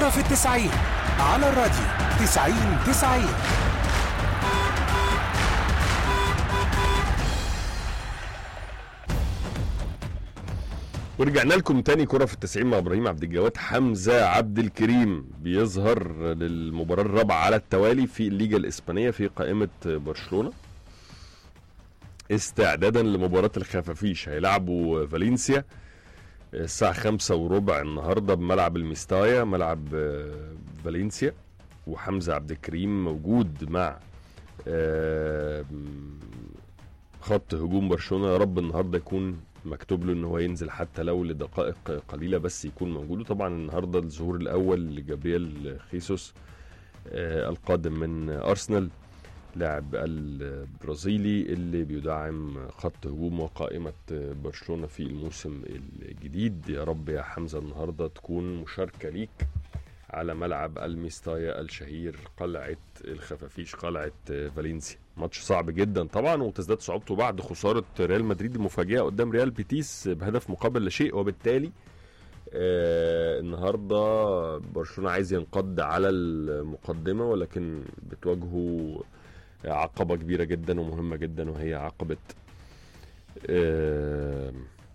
كرة في التسعين على الراديو تسعين تسعين ورجعنا لكم تاني كرة في التسعين مع ابراهيم عبد الجواد حمزة عبد الكريم بيظهر للمباراة الرابعة على التوالي في الليجا الإسبانية في قائمة برشلونة استعدادا لمباراة الخفافيش هيلعبوا فالنسيا الساعة خمسة وربع النهاردة بملعب الميستايا ملعب آه، فالنسيا وحمزة عبد الكريم موجود مع آه، خط هجوم برشلونة يا رب النهاردة يكون مكتوب له ان هو ينزل حتى لو لدقائق قليله بس يكون موجود وطبعا النهارده الظهور الاول لجابرييل خيسوس آه، القادم من ارسنال لاعب البرازيلي اللي بيدعم خط هجوم وقائمه برشلونه في الموسم الجديد يا رب يا حمزه النهارده تكون مشاركه ليك على ملعب الميستايا الشهير قلعه الخفافيش قلعه فالنسيا ماتش صعب جدا طبعا وتزداد صعوبته بعد خساره ريال مدريد المفاجئه قدام ريال بيتيس بهدف مقابل لا شيء وبالتالي آه النهارده برشلونه عايز ينقض على المقدمه ولكن بتواجهه عقبه كبيره جدا ومهمه جدا وهي عقبه آه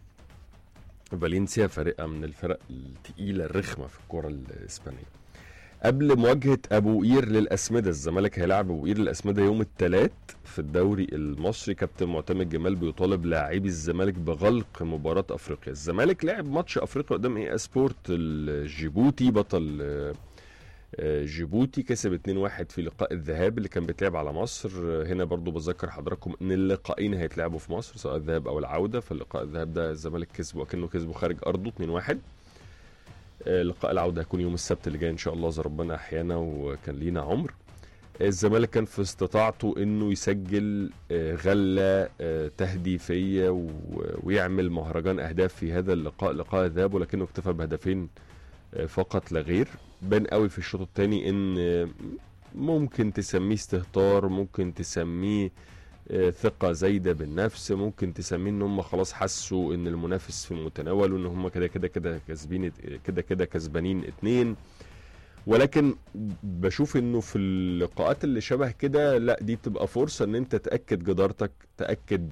فالنسيا فرقه من الفرق الثقيله الرخمه في الكره الاسبانيه قبل مواجهه ابو قير للاسمده الزمالك هيلاعب ابو قير للاسمده يوم الثلاث في الدوري المصري كابتن معتمد جمال بيطالب لاعبي الزمالك بغلق مباراه افريقيا الزمالك لعب ماتش افريقيا قدام اي سبورت الجيبوتي بطل آه، آه، جيبوتي كسب 2-1 في لقاء الذهاب اللي كان بيتلعب على مصر آه، هنا برضو بذكر حضراتكم ان اللقاءين هيتلعبوا في مصر سواء الذهاب او العوده فاللقاء الذهاب ده الزمالك كسبه وكانه كسبه خارج ارضه 2-1 آه، لقاء العوده هيكون يوم السبت اللي جاي ان شاء الله اذا ربنا احيانا وكان لينا عمر الزمالك كان في استطاعته انه يسجل آه، غله آه، تهديفيه و- ويعمل مهرجان اهداف في هذا اللقاء لقاء الذهاب ولكنه اكتفى بهدفين آه، فقط لا غير بان قوي في الشوط الثاني ان آه، ممكن تسميه استهتار ممكن تسميه آه، ثقة زايدة بالنفس ممكن تسميه ان هم خلاص حسوا ان المنافس في المتناول وان هم كده كده كده كسبين كده كده كسبانين اتنين ولكن بشوف انه في اللقاءات اللي شبه كده لا دي بتبقى فرصة ان انت تأكد جدارتك تأكد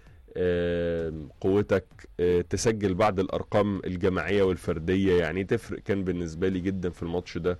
آه، قوتك آه، تسجل بعض الارقام الجماعيه والفرديه يعني تفرق كان بالنسبه لي جدا في الماتش ده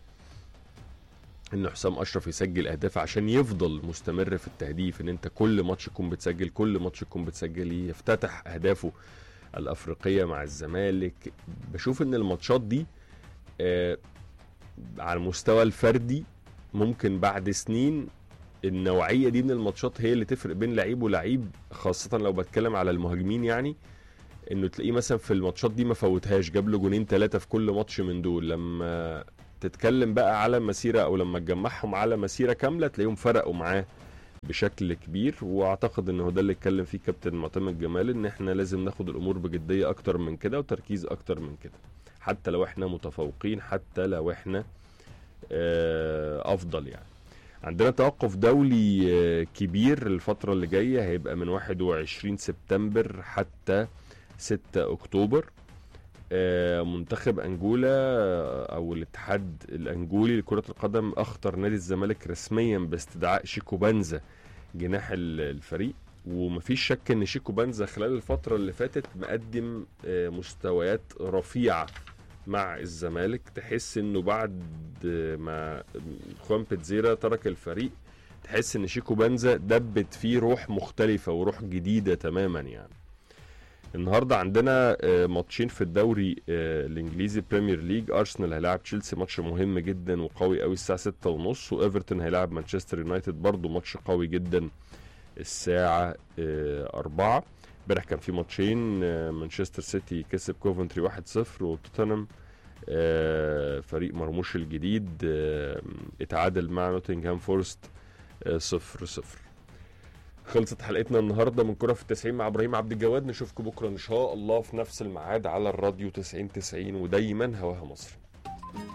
ان حسام اشرف يسجل اهداف عشان يفضل مستمر في التهديف ان انت كل ماتش تكون بتسجل كل ماتش تكون بتسجل يفتتح اهدافه الافريقيه مع الزمالك بشوف ان الماتشات دي آه، على المستوى الفردي ممكن بعد سنين النوعيه دي من الماتشات هي اللي تفرق بين لعيب ولعيب خاصه لو بتكلم على المهاجمين يعني انه تلاقيه مثلا في الماتشات دي ما فوتهاش جاب له جونين ثلاثه في كل ماتش من دول لما تتكلم بقى على مسيره او لما تجمعهم على مسيره كامله تلاقيهم فرقوا معاه بشكل كبير واعتقد ان هو ده اللي اتكلم فيه كابتن معتمد جمال ان احنا لازم ناخد الامور بجديه اكتر من كده وتركيز اكتر من كده حتى لو احنا متفوقين حتى لو احنا آه، افضل يعني عندنا توقف دولي آه، كبير الفترة اللي جاية هيبقى من 21 سبتمبر حتى 6 أكتوبر آه، منتخب أنجولا آه، أو الاتحاد الأنجولي لكرة القدم أخطر نادي الزمالك رسميا باستدعاء شيكو بانزا جناح ال- الفريق ومفيش شك ان شيكو بانزا خلال الفترة اللي فاتت مقدم آه، مستويات رفيعة مع الزمالك تحس انه بعد ما خوان بيتزيرا ترك الفريق تحس ان شيكو بانزا دبت فيه روح مختلفة وروح جديدة تماما يعني النهارده عندنا آه، ماتشين في الدوري آه، الانجليزي بريمير ليج ارسنال هيلاعب تشيلسي ماتش مهم جدا وقوي قوي الساعه 6 ونص وايفرتون هيلاعب مانشستر يونايتد برضو ماتش قوي جدا الساعه 4 امبارح كان في ماتشين آه، مانشستر سيتي كسب كوفنتري 1-0 وتوتنهام آه، فريق مرموش الجديد آه، اتعادل مع نوتنغهام فورست 0 0 خلصت حلقتنا النهارده من كرة في التسعين مع ابراهيم عبد الجواد نشوفكم بكره ان شاء الله في نفس الميعاد على الراديو 90 90 ودايما هواها مصر